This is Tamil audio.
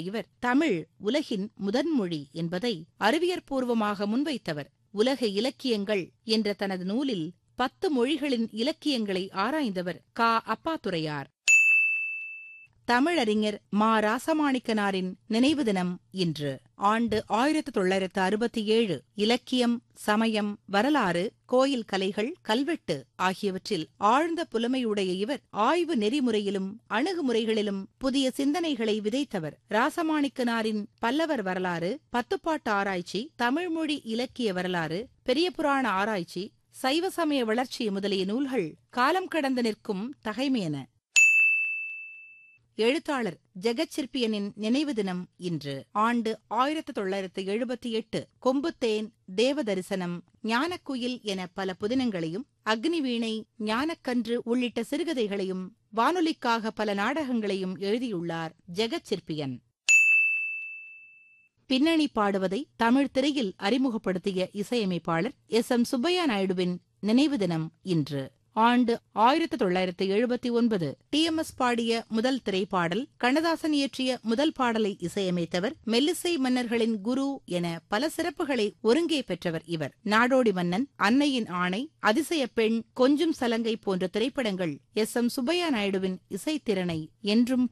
இவர் தமிழ் உலகின் முதன்மொழி என்பதை அறிவியற்பூர்வமாக முன்வைத்தவர் உலக இலக்கியங்கள் என்ற தனது நூலில் பத்து மொழிகளின் இலக்கியங்களை ஆராய்ந்தவர் கா அப்பாத்துரையார் தமிழறிஞர் மா ராசமாணிக்கனாரின் நினைவு தினம் இன்று ஆண்டு ஆயிரத்து தொள்ளாயிரத்து அறுபத்தி ஏழு இலக்கியம் சமயம் வரலாறு கோயில் கலைகள் கல்வெட்டு ஆகியவற்றில் ஆழ்ந்த புலமையுடைய இவர் ஆய்வு நெறிமுறையிலும் அணுகுமுறைகளிலும் புதிய சிந்தனைகளை விதைத்தவர் ராசமாணிக்கனாரின் பல்லவர் வரலாறு பத்துப்பாட்டு ஆராய்ச்சி தமிழ்மொழி இலக்கிய வரலாறு பெரிய புராண ஆராய்ச்சி சைவ சமய வளர்ச்சி முதலிய நூல்கள் காலம் கடந்து நிற்கும் தகைமையன எழுத்தாளர் ஜெகச்சிற்பியனின் நினைவு தினம் இன்று ஆண்டு ஆயிரத்து தொள்ளாயிரத்து எழுபத்தி எட்டு கொம்புத்தேன் தேவதரிசனம் ஞானக்குயில் என பல புதினங்களையும் அக்னிவீணை ஞானக்கன்று உள்ளிட்ட சிறுகதைகளையும் வானொலிக்காக பல நாடகங்களையும் எழுதியுள்ளார் ஜெகச்சிற்பியன் பின்னணி பாடுவதை தமிழ் திரையில் அறிமுகப்படுத்திய இசையமைப்பாளர் எஸ் எம் சுப்பையா நாயுடுவின் நினைவு தினம் இன்று ஆண்டு ஆயிரத்து தொள்ளாயிரத்து எழுபத்தி ஒன்பது டி எம் எஸ் பாடிய முதல் திரைப்பாடல் கண்ணதாசன் இயற்றிய முதல் பாடலை இசையமைத்தவர் மெல்லிசை மன்னர்களின் குரு என பல சிறப்புகளை ஒருங்கே பெற்றவர் இவர் நாடோடி மன்னன் அன்னையின் ஆணை அதிசய பெண் கொஞ்சும் சலங்கை போன்ற திரைப்படங்கள் எஸ் எம் சுப்பையா நாயுடுவின் இசைத்திறனை என்றும்